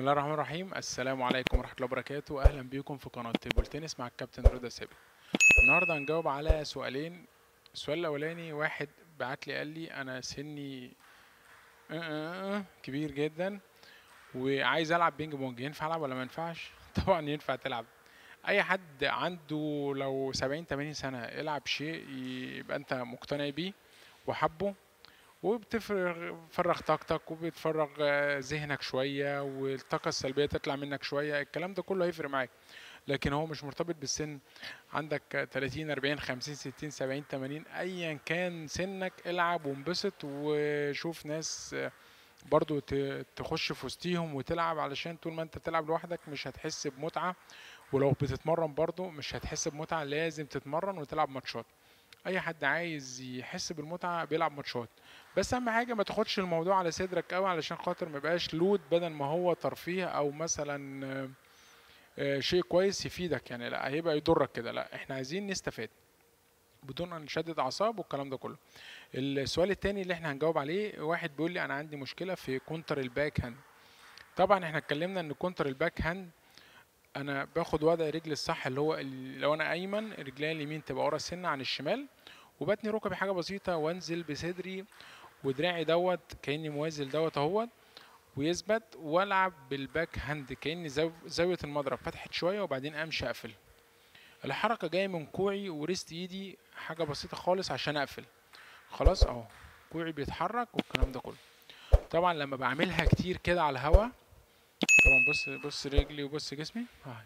الله الرحمن الرحيم السلام عليكم ورحمة الله وبركاته أهلا بيكم في قناة تيبل تنس مع الكابتن رضا سابق النهاردة هنجاوب على سؤالين السؤال الأولاني واحد بعت لي قال لي أنا سني آه آه آه كبير جدا وعايز ألعب بينج بونج ينفع ألعب ولا ما ينفعش؟ طبعا ينفع تلعب أي حد عنده لو سبعين تمانين سنة يلعب شيء يبقى أنت مقتنع بيه وحبه وبتفرغ فرغ طاقتك وبتفرغ آه، ذهنك شوية والطاقة السلبية تطلع منك شوية الكلام ده كله هيفرق معاك لكن هو مش مرتبط بالسن عندك 30 40 50 60 70 80 ايا كان سنك العب وانبسط وشوف ناس آه، برضو ت- تخش في وسطيهم وتلعب علشان طول ما انت تلعب لوحدك مش هتحس بمتعة ولو بتتمرن برضو مش هتحس بمتعة لازم تتمرن وتلعب ماتشات اي حد عايز يحس بالمتعة بيلعب ماتشات بس اهم حاجه ما تاخدش الموضوع على صدرك قوي علشان خاطر ما يبقاش لود بدل ما هو ترفيه او مثلا آه، آه، شيء كويس يفيدك يعني لا هيبقى يضرك كده لا احنا عايزين نستفاد بدون ان نشدد اعصاب والكلام ده كله السؤال التاني اللي احنا هنجاوب عليه واحد بيقول لي انا عندي مشكله في كونتر الباك هاند طبعا احنا اتكلمنا ان كونتر الباك هاند انا باخد وضع رجلي الصح اللي هو ال- لو انا ايمن رجلي اليمين تبقى ورا السنه عن الشمال وبتني ركبي حاجه بسيطه وانزل بصدري ودراعي دوت كاني موازي دوت اهوت ويثبت والعب بالباك هاند كاني زاو- زاويه المضرب فتحت شويه وبعدين امشي اقفل الحركه جايه من كوعي وريست ايدي حاجه بسيطه خالص عشان اقفل خلاص اهو كوعي بيتحرك والكلام ده كله طبعا لما بعملها كتير كده على الهوا طبعا بص بص رجلي وبص جسمي اهي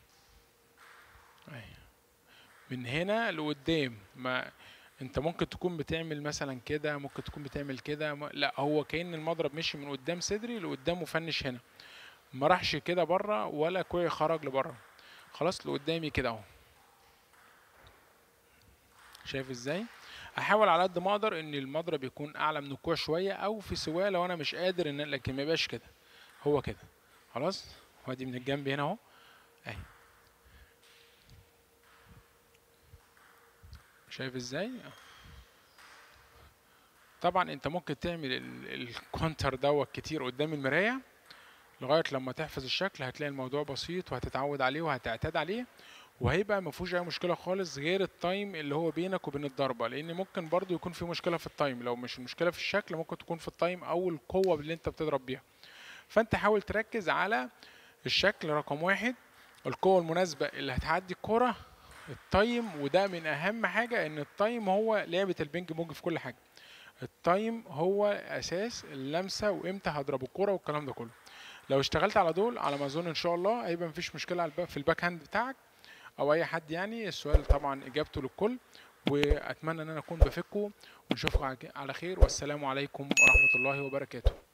اهي من هنا لقدام ما انت ممكن تكون بتعمل مثلا كده ممكن تكون بتعمل كده م- لا هو كأن المضرب مشي من قدام صدري لقدام وفنش هنا ما راحش كده بره ولا كوعي خرج لبره خلاص لقدامي كده اهو شايف ازاي احاول على قد ما اقدر ان المضرب يكون اعلى من الكوع شويه او في سواه لو انا مش قادر ان لكن ما يبقاش كده هو كده خلاص وادي من الجنب هنا اهو اهي شايف ازاي طبعا انت ممكن تعمل ال- الكونتر دوت كتير قدام المرايه لغايه لما تحفظ الشكل هتلاقي الموضوع بسيط وهتتعود عليه وهتعتاد عليه وهيبقى ما فيهوش اي مشكله خالص غير التايم اللي هو بينك وبين الضربه لان ممكن برضو يكون في مشكله في التايم لو مش المشكله في الشكل ممكن تكون في التايم او القوه اللي انت بتضرب بيها فانت حاول تركز على الشكل رقم واحد القوه المناسبه اللي هتعدي الكره التايم وده من اهم حاجه ان التايم هو لعبه البينج بونج في كل حاجه التايم هو اساس اللمسه وامتى هضرب الكوره والكلام ده كله لو اشتغلت على دول على ما اظن ان شاء الله هيبقى مفيش مشكله على الباك- في الباك هاند بتاعك او اي حد يعني السؤال طبعا اجابته للكل واتمنى ان انا اكون بفكه ونشوفكم على خير والسلام عليكم ورحمه الله وبركاته